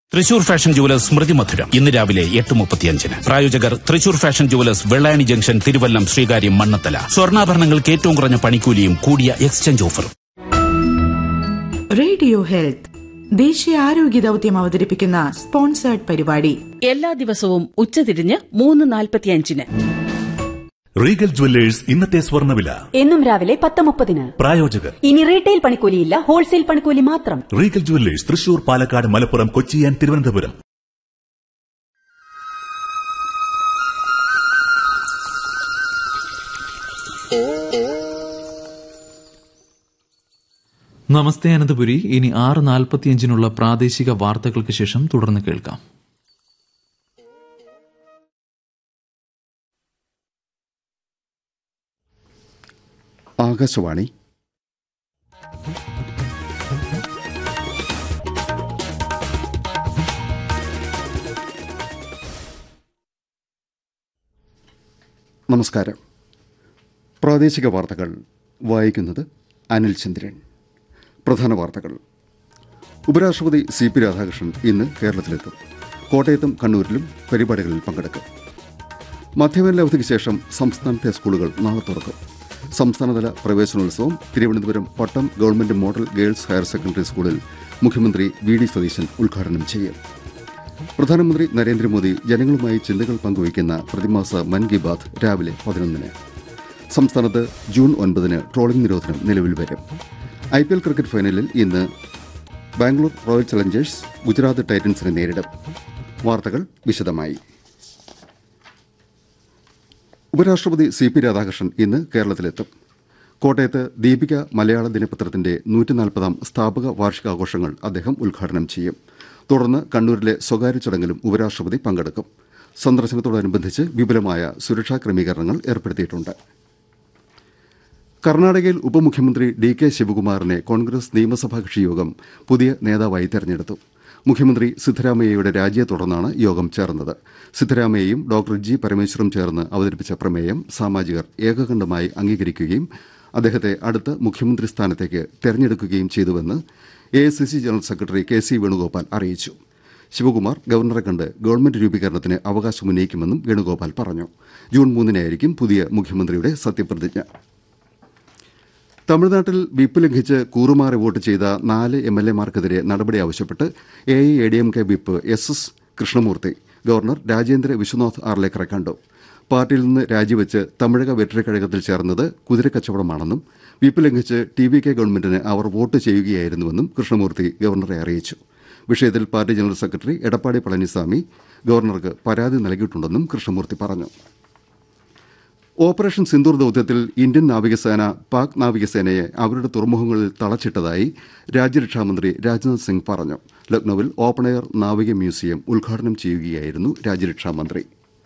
Thrissur fashion jewellers സ്മൃതി മധുരം ഇന്ന് രാവിലെ എട്ട് മുപ്പത്തിയഞ്ചിന് പ്രായോജകർ Thrissur fashion jewellers Vellayani junction Thiruvallam Sreekaryam Mannanthala സ്വർണ്ണാഭരണങ്ങൾക്ക് ഏറ്റവും കുറഞ്ഞ പണിക്കൂലിയും കൂടിയ എക്സ്ചേഞ്ച് ഓഫറും റേഡിയോ ഹെൽത്ത് ദേശീയ ആരോഗ്യ ദൌത്യം അവതരിപ്പിക്കുന്ന സ്പോൺസേർഡ് പരിപാടി എല്ലാ ദിവസവും ഉച്ചതിരിഞ്ഞ് മൂന്ന് നാൽപ്പത്തിയഞ്ചിന് റീഗൽ ജുവല്ലേഴ്സ് ഇന്നത്തെ സ്വർണ്ണവില എന്നും രാവിലെ പത്ത് മുപ്പതിന് പ്രായോജകർ ഇനി റീറ്റെയിൽ പണിക്കൂലിയില്ല ഹോൾസെയിൽ പണിക്കൂലി മാത്രം regal jewellers Thrissur Palakkad Malappuram Kochi and Thiruvananthapuram namaste Ananthapuri ഇനി ആറ് നാൽപ്പത്തിയഞ്ചിനുള്ള പ്രാദേശിക വാർത്തകൾക്ക് ശേഷം തുടർന്ന് കേൾക്കാം ആകാശവാണി നമസ്കാരം പ്രാദേശിക വാർത്തകൾ വായിക്കുന്നത് അനിൽ ചന്ദ്രൻ പ്രധാന വാർത്തകൾ ഉപരാഷ്ട്രപതി സി പി രാധാകൃഷ്ണൻ ഇന്ന് കേരളത്തിലെത്തും കോട്ടയത്തും കണ്ണൂരിലും പരിപാടികളിൽ പങ്കെടുക്കും മധ്യവേനൽ അവധിക്ക് ശേഷം സംസ്ഥാനത്തെ സ്കൂളുകൾ നാളെ തുറക്കും സംസ്ഥാനതല പ്രവേശനോത്സവം Thiruvananthapuram Pattom government model girls higher secondary സ്കൂളിൽ മുഖ്യമന്ത്രി വി ഡി സതീശൻ ഉദ്ഘാടനം ചെയ്യും പ്രധാനമന്ത്രി നരേന്ദ്രമോദി ജനങ്ങളുമായി ചിന്തകൾ പങ്കുവയ്ക്കുന്ന പ്രതിമാസ മൻ കി ബാത് രാവിലെ പതിനൊന്നിന് സംസ്ഥാനത്ത് ജൂൺ ഒൻപതിന് ട്രോളിംഗ് നിരോധനം നിലവിൽ വരും ഐ പി എൽ ക്രിക്കറ്റ് ഫൈനലിൽ ഇന്ന് ബാംഗ്ലൂർ റോയൽ ചലഞ്ചേഴ്സ് ഗുജറാത്ത് ടൈറ്റൻസിനെ നേരിടും വാർത്തകൾ വിശദമായി ഉപരാഷ്ട്രപതി സി പി രാധാകൃഷ്ണൻ ഇന്ന് കേരളത്തിലെത്തും കോട്ടയത്ത് ദീപിക മലയാള ദിനപത്രത്തിന്റെ നൂറ്റിനാൽപ്പതാം സ്ഥാപക വാർഷികാഘോഷങ്ങൾ അദ്ദേഹം ഉദ്ഘാടനം ചെയ്യും തുടർന്ന് കണ്ണൂരിലെ സ്വകാര്യ ചടങ്ങിലും ഉപരാഷ്ട്രപതി പങ്കെടുക്കും സന്ദർശനത്തോടനുബന്ധിച്ച് വിപുലമായ സുരക്ഷാ ക്രമീകരണങ്ങൾ ഏർപ്പെടുത്തിയിട്ടുണ്ട് കർണാടകയിൽ ഉപമുഖ്യമന്ത്രി ഡി കെ ശിവകുമാറിനെ കോൺഗ്രസ് നിയമസഭാ കക്ഷിയോഗം പുതിയ നേതാവായി തെരഞ്ഞെടുത്തു മുഖ്യമന്ത്രി സിദ്ധരാമയ്യയുടെ രാജിയെ തുടർന്നാണ് യോഗം ചേർന്നത് സിദ്ധരാമയ്യയും ഡോക്ടർ ജി പരമേശ്വറും ചേർന്ന് അവതരിപ്പിച്ച പ്രമേയം സാമാജികർ ഏകകണ്ഠമായി അംഗീകരിക്കുകയും അദ്ദേഹത്തെ അടുത്ത മുഖ്യമന്ത്രി സ്ഥാനത്തേക്ക് തെരഞ്ഞെടുക്കുകയും ചെയ്തുവെന്ന് A general secretary K C Venugopal അറിയിച്ചു ശിവകുമാർ ഗവർണറെ കണ്ട് ഗവൺമെന്റ് രൂപീകരണത്തിന് അവകാശമുന്നയിക്കുമെന്നും വേണുഗോപാൽ പറഞ്ഞു ജൂൺ മൂന്നിനായിരിക്കും പുതിയ മുഖ്യമന്ത്രിയുടെ സത്യപ്രതിജ്ഞ തമിഴ്നാട്ടിൽ വിപ്പ് ലംഘിച്ച് കൂറുമാറി വോട്ട് ചെയ്ത നാല് എം എൽ എമാർക്കെതിരെ നടപടി ആവശ്യപ്പെട്ട് A I A D M K whip S S Krishnamoorthy governor Rajendra Vishwanath ആർലേക്കറെ കണ്ടു പാർട്ടിയിൽ നിന്ന് രാജിവെച്ച് തമിഴക വെറ്ററി കഴകത്തിൽ ചേർന്നത് കുതിരക്കച്ചവടമാണെന്നും വിപ്പ് ലംഘിച്ച് ടി വി കെ ഗവൺമെന്റിന് അവർ വോട്ട് ചെയ്യുകയായിരുന്നുവെന്നും കൃഷ്ണമൂർത്തി ഗവർണറെ അറിയിച്ചു വിഷയത്തിൽ party general secretary Edappadi Palaniswami ഗവർണർക്ക് പരാതി നൽകിയിട്ടുണ്ടെന്നും കൃഷ്ണമൂർത്തി പറഞ്ഞു ഓപ്പറേഷൻ സിന്ദൂർ ദൌത്യത്തിൽ ഇന്ത്യൻ നാവികസേന പാക് നാവികസേനയെ അവരുടെ തുറമുഖങ്ങളിൽ തളച്ചിട്ടതായി രാജ്യരക്ഷാമന്ത്രി രാജ്നാഥ് സിംഗ് പറഞ്ഞു ലക്നൌവിൽ ഓപ്പൺ എയർ നാവിക മ്യൂസിയം ഉദ്ഘാടനം ചെയ്യുകയായിരുന്നു രാജ്യരക്ഷാമന്ത്രി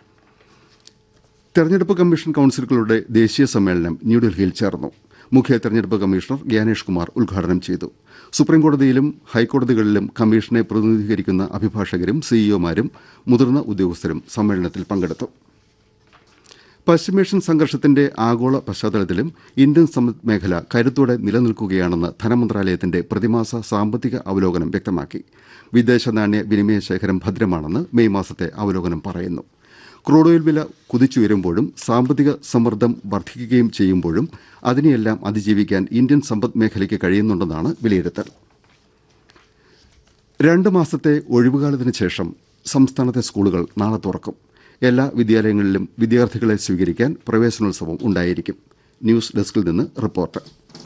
തെരഞ്ഞെടുപ്പ് കമ്മീഷൻ കൌൺസിലുകളുടെ ദേശീയ സമ്മേളനം ന്യൂഡൽഹിയിൽ ചേർന്നു മുഖ്യ തെരഞ്ഞെടുപ്പ് കമ്മീഷണർ ഗ്യാനേഷ് കുമാർ ഉദ്ഘാടനം ചെയ്തു സുപ്രീംകോടതിയിലും ഹൈക്കോടതികളിലും കമ്മീഷനെ പ്രതിനിധീകരിക്കുന്ന അഭിഭാഷകരും സിഇഒമാരും മുതിർന്ന ഉദ്യോഗസ്ഥരും സമ്മേളനത്തിൽ പങ്കെടുത്തു പശ്ചിമേഷ്യൻ സംഘർഷത്തിന്റെ ആഗോള പശ്ചാത്തലത്തിലും ഇന്ത്യൻ സമ്പദ് മേഖല കരുത്തോടെ നിലനിൽക്കുകയാണെന്ന് ധനമന്ത്രാലയത്തിന്റെ പ്രതിമാസ സാമ്പത്തിക അവലോകനം വ്യക്തമാക്കി വിദേശ നാണ്യ വിനിമയ ശേഖരം ഭദ്രമാണെന്ന് മെയ് മാസത്തെ അവലോകനം പറയുന്നു ക്രൂഡ് ഓയിൽ വില കുതിച്ചുയരുമ്പോഴും സാമ്പത്തിക സമ്മർദ്ദം വർദ്ധിക്കുകയും ചെയ്യുമ്പോഴും അതിനെയെല്ലാം അതിജീവിക്കാൻ ഇന്ത്യൻ സമ്പദ് മേഖലയ്ക്ക് കഴിയുന്നുണ്ടെന്നാണ് വിലയിരുത്തൽ രണ്ട് മാസത്തെ ഒഴിവുകാലത്തിന് ശേഷം സംസ്ഥാനത്തെ സ്കൂളുകൾ നാളെ തുറക്കും എല്ലാ വിദ്യാലയങ്ങളിലും വിദ്യാർത്ഥികളെ സ്വീകരിക്കാൻ പ്രവേശനോത്സവം ഉണ്ടായിരിക്കും ന്യൂസ് ഡെസ്കിൽ നിന്ന് റിപ്പോർട്ട്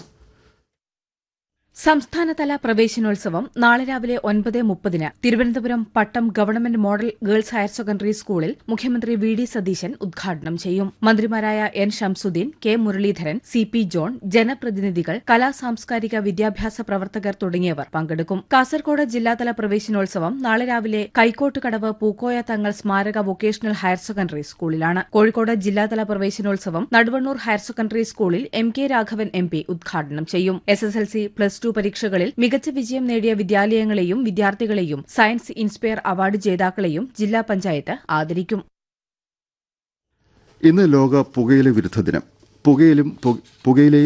സംസ്ഥാനതല പ്രവേശനോത്സവം നാളെ രാവിലെ ഒൻപത് മുപ്പതിന് Thiruvananthapuram Pattom government model girls higher secondary സ്കൂളിൽ മുഖ്യമന്ത്രി വി ഡി സതീശൻ ഉദ്ഘാടനം ചെയ്യും മന്ത്രിമാരായ N Shamsuddin K Muraleedharan C P John ജനപ്രതിനിധികൾ കലാ സാംസ്കാരിക വിദ്യാഭ്യാസ പ്രവർത്തകർ തുടങ്ങിയവർ പങ്കെടുക്കും കാസർകോട് ജില്ലാതല പ്രവേശനോത്സവം നാളെ രാവിലെ കൈക്കോട്ടുകടവ് പൂക്കോയ തങ്ങൾ സ്മാരക വൊക്കേഷണൽ ഹയർ സെക്കൻഡറി സ്കൂളിലാണ് കോഴിക്കോട് ജില്ലാതല പ്രവേശനോത്സവം നടുവണ്ണൂർ ഹയർ സെക്കൻഡറി സ്കൂളിൽ M K Raghavan M P ഉദ്ഘാടനം ചെയ്യും S S L C plus two പരീക്ഷകളിൽ മികച്ച വിജയം നേടിയ വിദ്യാലയങ്ങളെയും വിദ്യാർത്ഥികളെയും സയൻസ് ഇൻസ്പയർ അവാർഡ് ജേതാക്കളെയും ജില്ലാ പഞ്ചായത്ത് ആദരിക്കും ഇന്ന് ലോക പുകയില വിരുദ്ധ ദിനം പുകയിലും പു- പുകയിലയും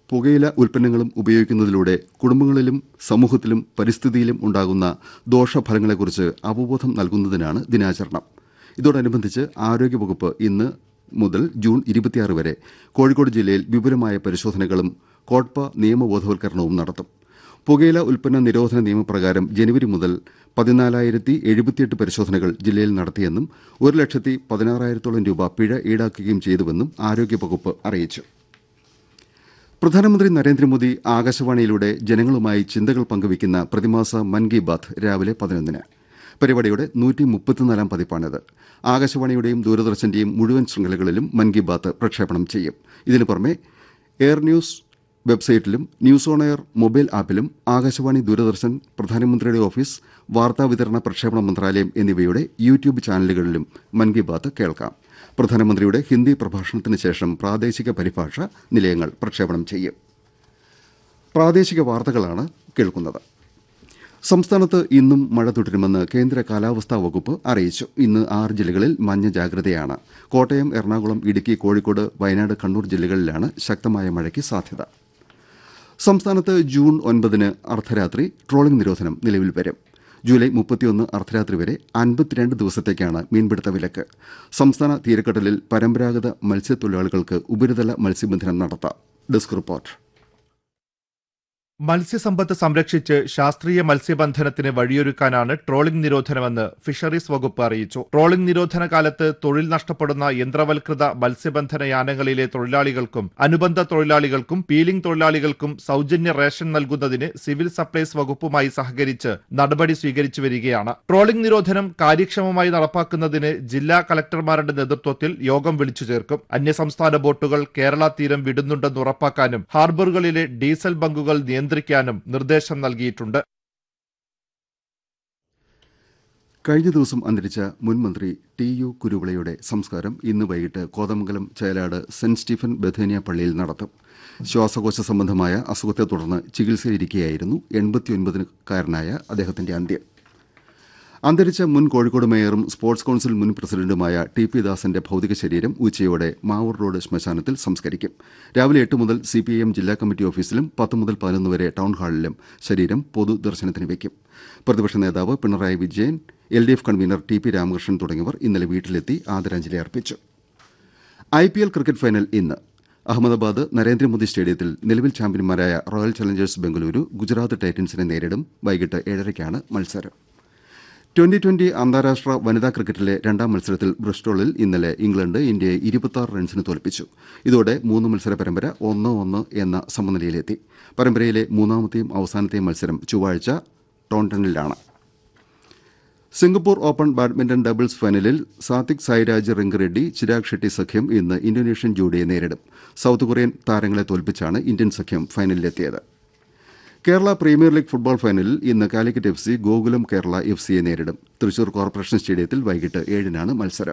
പുകയില ഉൽപ്പന്നങ്ങളും ഉപയോഗിക്കുന്നതിലൂടെ കുടുംബങ്ങളിലും സമൂഹത്തിലും പരിസ്ഥിതിയിലും ഉണ്ടാകുന്ന ദോഷഫലങ്ങളെക്കുറിച്ച് അവബോധം നൽകുന്നതിനാണ് ദിനാചരണം ഇതോടനുബന്ധിച്ച് ആരോഗ്യവകുപ്പ് ഇന്ന് മുതൽ ജൂൺ ഇരുപത്തിയാറ് വരെ കോഴിക്കോട് ജില്ലയിൽ വിപുലമായ പരിശോധനകളും കോട്പ നിയമബോധവൽക്കരണവും നടത്തും പുകയില ഉൽപ്പന്ന നിരോധന നിയമപ്രകാരം ജനുവരി മുതൽ പതിനാലായിരത്തി എഴുപത്തിയെട്ട് പരിശോധനകൾ ജില്ലയിൽ നടത്തിയെന്നും ഒരു ലക്ഷത്തി പതിനാറായിരത്തോളം രൂപ പിഴ ഈടാക്കുകയും ചെയ്തുവെന്നും ആരോഗ്യവകുപ്പ് അറിയിച്ചു പ്രധാനമന്ത്രി നരേന്ദ്രമോദി ആകാശവാണിയിലൂടെ ജനങ്ങളുമായി ചിന്തകൾ പങ്കുവയ്ക്കുന്ന പ്രതിമാസ മൻ കി ബാത്ത് രാവിലെ പതിനൊന്നിന് പരിപാടിയുടെ നൂറ്റി മുപ്പത്തിനാലാം പതിപ്പാണിത് ആകാശവാണിയുടെയും ദൂരദർശന്റെയും മുഴുവൻ ശൃംഖലകളിലും മൻ കി ബാത്ത് പ്രക്ഷേപണം ചെയ്യും ഇതിനു പുറമെ എയർ ന്യൂസ് വെബ്സൈറ്റിലും ന്യൂസ് ഓൺ എയർ മൊബൈൽ ആപ്പിലും ആകാശവാണി ദൂരദർശൻ പ്രധാനമന്ത്രിയുടെ ഓഫീസ് വാർത്താവിതരണ പ്രക്ഷേപണ മന്ത്രാലയം എന്നിവയുടെ യൂട്യൂബ് ചാനലുകളിലും മൻ കി ബാത്ത് കേൾക്കാം പ്രധാനമന്ത്രിയുടെ ഹിന്ദി പ്രഭാഷണത്തിന് ശേഷം പ്രാദേശിക പരിഭാഷ നിലയങ്ങൾ പ്രക്ഷേപണം ചെയ്യും പ്രാദേശിക വാർത്തകളാണ് കേൾക്കുന്നത് സംസ്ഥാനത്ത് ഇന്നും മഴ തുടരുമെന്ന് കേന്ദ്ര കാലാവസ്ഥാ വകുപ്പ് അറിയിച്ചു ഇന്ന് ആറ് ജില്ലകളിൽ മഞ്ഞ ജാഗ്രതയാണ് കോട്ടയം എറണാകുളം ഇടുക്കി കോഴിക്കോട് വയനാട് കണ്ണൂർ ജില്ലകളിലാണ് ശക്തമായ മഴയ്ക്ക് സാധ്യത സംസ്ഥാനത്ത് ജൂൺ ഒൻപതിന് അർദ്ധരാത്രി ട്രോളിംഗ് നിരോധനം നിലവിൽ വരും ജൂലൈ മുപ്പത്തിയൊന്ന് അർദ്ധരാത്രി വരെ അൻപത്തിരണ്ട് ദിവസത്തേക്കാണ് മീൻപിടുത്ത വിലക്ക് സംസ്ഥാന തീരക്കടലിൽ പരമ്പരാഗത മത്സ്യത്തൊഴിലാളികൾക്ക് ഉപരിതല മത്സ്യബന്ധനം നടത്താം ഡെസ്ക് റിപ്പോർട്ട് മത്സ്യസമ്പത്ത് സംരക്ഷിച്ച് ശാസ്ത്രീയ മത്സ്യബന്ധനത്തിന് വഴിയൊരുക്കാനാണ് ട്രോളിംഗ് നിരോധനമെന്ന് ഫിഷറീസ് വകുപ്പ് അറിയിച്ചു ട്രോളിംഗ് നിരോധന കാലത്ത് തൊഴിൽ നഷ്ടപ്പെടുന്ന യന്ത്രവൽകൃത മത്സ്യബന്ധന യാനങ്ങളിലെ തൊഴിലാളികൾക്കും അനുബന്ധ തൊഴിലാളികൾക്കും പീലിംഗ് തൊഴിലാളികൾക്കും സൗജന്യ റേഷൻ നൽകുന്നതിന് സിവിൽ സപ്ലൈസ് വകുപ്പുമായി സഹകരിച്ച് നടപടി സ്വീകരിച്ചു വരികയാണ് ട്രോളിംഗ് നിരോധനം കാര്യക്ഷമമായി നടപ്പാക്കുന്നതിന് ജില്ലാ കളക്ടർമാരുടെ നേതൃത്വത്തിൽ യോഗം വിളിച്ചു ചേർക്കും അന്യസംസ്ഥാന ബോട്ടുകൾ കേരള തീരം വിടുന്നുണ്ടെന്ന് ഉറപ്പാക്കാനും ഹാർബറുകളിലെ ഡീസൽ ബങ്കുകൾ നിയന്ത്രിക്കാനും നിർദ്ദേശം നൽകിയിട്ടുണ്ട് കഴിഞ്ഞ ദിവസം അന്തരിച്ച മുൻ മന്ത്രി ടി യു കുരുവിളയുടെ സംസ്കാരം ഇന്ന് വൈകിട്ട് കോതമംഗലം ചേലാട് സെന്റ് സ്റ്റീഫൻ ബഥേനിയ പള്ളിയിൽ നടത്തും ശ്വാസകോശ സംബന്ധമായ അസുഖത്തെ തുടർന്ന് ചികിത്സയിലിരിക്കെയായിരുന്നു എൺപത്തിയൊൻപതുകാരനായ അദ്ദേഹത്തിന്റെ അന്ത്യം അന്തരിച്ച മുൻ കോഴിക്കോട് മേയറും സ്പോർട്സ് കൌൺസിൽ മുൻ പ്രസിഡന്റുമായ ടി പി ദാസന്റെ ഭൌതിക ശരീരം ഉച്ചയോടെ മാവൂർ റോഡ് ശ്മശാനത്തിൽ സംസ്കരിക്കും രാവിലെ എട്ട് മുതൽ സിപിഐഎം ജില്ലാ കമ്മിറ്റി ഓഫീസിലും പത്ത് മുതൽ പതിനൊന്ന് വരെ ടൌൺ ഹാളിലും ശരീരം പൊതുദർശനത്തിന് വയ്ക്കും പ്രതിപക്ഷ നേതാവ് Pinarayi Vijayan L D F convener T P Ramakrishnan തുടങ്ങിയവർ ഇന്നലെ വീട്ടിലെത്തി ആദരാഞ്ജലി അർപ്പിച്ചു I P L cricket final ഇന്ന് അഹമ്മദാബാദ് നരേന്ദ്രമോദി സ്റ്റേഡിയത്തിൽ നിലവിൽ ചാമ്പ്യന്മാരായ റോയൽ ചലഞ്ചേഴ്സ് ബംഗളൂരു ഗുജറാത്ത് ടൈറ്റൻസിനെ നേരിടും വൈകിട്ട് ഏഴരയ്ക്കാണ് മത്സരം ട്വന്റി ട്വന്റി അന്താരാഷ്ട്ര വനിതാ ക്രിക്കറ്റിലെ രണ്ടാം മത്സരത്തിൽ ബ്രിസ്റ്റോളിൽ ഇന്നലെ ഇംഗ്ലണ്ട് ഇന്ത്യയെ ഇരുപത്തിയാറ് റൺസിന് തോൽപ്പിച്ചു ഇതോടെ മൂന്ന് മത്സര പരമ്പര ഒന്ന് ഒന്ന് എന്ന സമനിലയിലെത്തി പരമ്പരയിലെ മൂന്നാമത്തെയും അവസാനത്തെയും മത്സരം ചൊവ്വാഴ്ച ടോണ്ടണിലാണ് സിംഗപ്പൂർ ഓപ്പൺ ബാഡ്മിന്റൺ ഡബിൾസ് ഫൈനലിൽ സാത്വിക് സായിരാജ് റിങ്ക് ചിരാഗ് ഷെട്ടി സഖ്യം ഇന്ന് ഇന്തോനേഷ്യൻ ജോഡിയെ നേരിടും സൌത്ത് കൊറിയൻ താരങ്ങളെ തോൽപ്പിച്ചാണ് ഇന്ത്യൻ സഖ്യം ഫൈനലിലെത്തിയത് കേരള പ്രീമിയർ ലീഗ് ഫുട്ബോൾ ഫൈനലിൽ ഇന്ന് Calicut F C Gokulam Kerala F സിയെ നേരിടും തൃശൂർ കോർപ്പറേഷൻ സ്റ്റേഡിയത്തിൽ വൈകിട്ട് ഏഴിനാണ് മത്സരം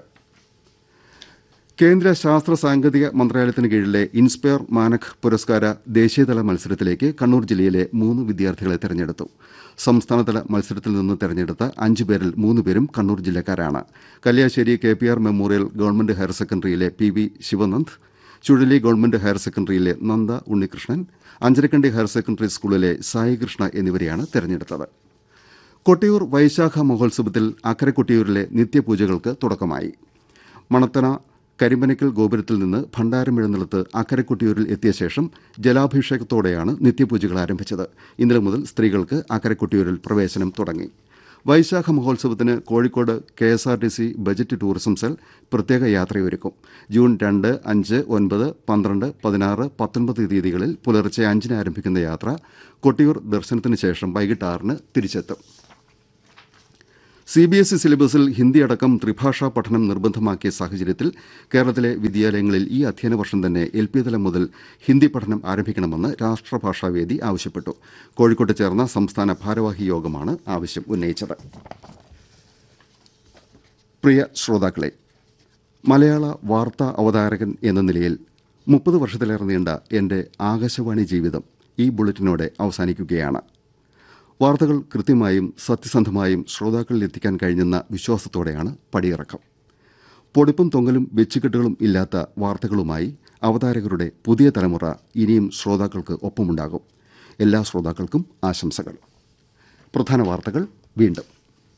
കേന്ദ്ര ശാസ്ത്ര സാങ്കേതിക മന്ത്രാലയത്തിന് കീഴിലെ ഇൻസ്പയർ മാനക് പുരസ്കാര ദേശീയതല മത്സരത്തിലേക്ക് കണ്ണൂർ ജില്ലയിലെ മൂന്ന് വിദ്യാർത്ഥികളെ തെരഞ്ഞെടുത്തു സംസ്ഥാനതല മത്സരത്തിൽ നിന്ന് തെരഞ്ഞെടുത്ത അഞ്ചു പേരിൽ മൂന്ന് പേരും കണ്ണൂർ ജില്ലക്കാരാണ് Kalliasseri K P R memorial government higher സെക്കൻഡറിയിലെ P V Sivanand Chuzhali government higher സെക്കൻഡറിയിലെ നന്ദ ഉണ്ണികൃഷ്ണൻ അഞ്ചരക്കണ്ടി ഹയർ സെക്കൻഡറി സ്കൂളിലെ സായികൃഷ്ണ എന്നിവരെയാണ് തെരഞ്ഞെടുത്തത് കൊട്ടിയൂർ വൈശാഖ മഹോത്സവത്തിൽ അക്കരെ കൊട്ടിയൂരിലെ നിത്യപൂജകൾക്ക് തുടക്കമായി മണത്തണ കരിമ്പനക്കൽ ഗോപുരത്തിൽ നിന്ന് ഭണ്ഡാരം എഴുന്നള്ളത്ത് അക്കരെ കൊട്ടിയൂരിൽ എത്തിയ ശേഷം ജലാഭിഷേകത്തോടെയാണ് നിത്യപൂജകൾ ആരംഭിച്ചത് ഇന്നലെ മുതൽ സ്ത്രീകൾക്ക് അക്കരെ കൊട്ടിയൂരിൽ പ്രവേശനം തുടങ്ങി വൈശാഖ മഹോത്സവത്തിന് Kozhikode K S R T C budget tourism cell പ്രത്യേക യാത്രയൊരുക്കും ജൂൺ രണ്ട് അഞ്ച് ഒൻപത് പന്ത്രണ്ട് പതിനാറ് പത്തൊൻപത് തീയതികളിൽ പുലർച്ചെ അഞ്ചിന് ആരംഭിക്കുന്ന യാത്ര കൊട്ടിയൂർ ദർശനത്തിന് ശേഷം വൈകിട്ട് ആറിന് തിരിച്ചെത്തും സി ബി എസ് ഇ സിലബസിൽ ഹിന്ദി അടക്കം ത്രിഭാഷാ പഠനം നിർബന്ധമാക്കിയ സാഹചര്യത്തിൽ കേരളത്തിലെ വിദ്യാലയങ്ങളിൽ ഈ അധ്യയന വർഷം തന്നെ എൽ പി തലം മുതൽ ഹിന്ദി പഠനം ആരംഭിക്കണമെന്ന് രാഷ്ട്രഭാഷാവേദി ആവശ്യപ്പെട്ടു കോഴിക്കോട്ട് ചേർന്ന സംസ്ഥാന ഭാരവാഹി യോഗമാണ് ആവശ്യം ഉന്നയിച്ചത് പ്രിയ ശ്രോതാക്കളെ മലയാള വാർത്താ അവതാരകൻ എന്ന നിലയിൽ മുപ്പത് വർഷത്തിലേറെ നീണ്ട എന്റെ ആകാശവാണി ജീവിതം ഈ ബുള്ളറ്റിനോടെ അവസാനിക്കുകയാണ് വാർത്തകൾ കൃത്യമായും സത്യസന്ധമായും ശ്രോതാക്കളിൽ എത്തിക്കാൻ കഴിഞ്ഞെന്ന വിശ്വാസത്തോടെയാണ് പടിയിറക്കം പൊടിപ്പും തൊങ്ങലും വെച്ചുകെട്ടുകളും ഇല്ലാത്ത വാർത്തകളുമായി അവതാരകരുടെ പുതിയ തലമുറ ഇനിയും ശ്രോതാക്കൾക്ക് ഒപ്പമുണ്ടാകും എല്ലാ ശ്രോതാക്കൾക്കും ആശംസകൾ പ്രധാന വാർത്തകൾ വീണ്ടും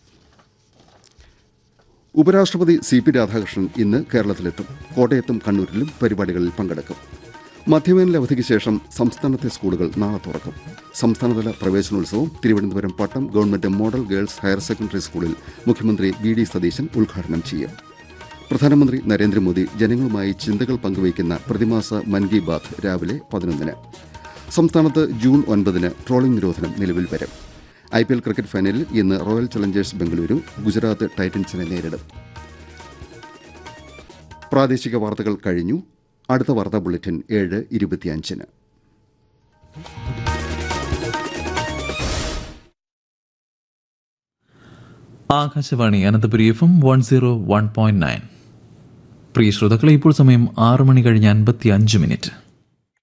ഉപരാഷ്ട്രപതി സി പി രാധാകൃഷ്ണൻ ഇന്ന് കേരളത്തിലെത്തും കോട്ടയത്തും കണ്ണൂരിലും പരിപാടികളിൽ പങ്കെടുക്കും മധ്യവേനൽ അവധിക്ക് ശേഷം സംസ്ഥാനത്തെ സ്കൂളുകൾ നാളെ തുറക്കും സംസ്ഥാനതല പ്രവേശനോത്സവം Thiruvananthapuram Pattom government model girls higher secondary സ്കൂളിൽ മുഖ്യമന്ത്രി വി ഡി സതീശൻ ഉദ്ഘാടനം ചെയ്യും പ്രധാനമന്ത്രി നരേന്ദ്രമോദി ജനങ്ങളുമായി ചിന്തകൾ പങ്കുവയ്ക്കുന്ന പ്രതിമാസ മൻ കി ബാത് രാവിലെ പതിനൊന്നിന് സംസ്ഥാനത്ത് ജൂൺ ഒൻപതിന് ട്രോളിംഗ് നിരോധനം നിലവിൽ വരും ഐ പി എൽ ക്രിക്കറ്റ് ഫൈനലിൽ ഇന്ന് റോയൽ ചലഞ്ചേഴ്സ് ബംഗളൂരു ഗുജറാത്ത് ടൈറ്റൻസിനെ നേരിടും പ്രാദേശിക വാർത്തകൾ കഴിഞ്ഞു അടുത്ത വാർത്താ ബുള്ളറ്റിൻ ഏഴ് ഇരുപത്തിയഞ്ചിന് Akashvani Ananthapuri F M one zero one point nine പ്രിയ ശ്രോതാക്കളെ ഇപ്പോൾ സമയം ആറ് മണി കഴിഞ്ഞ് അൻപത്തി അഞ്ച് മിനിറ്റ്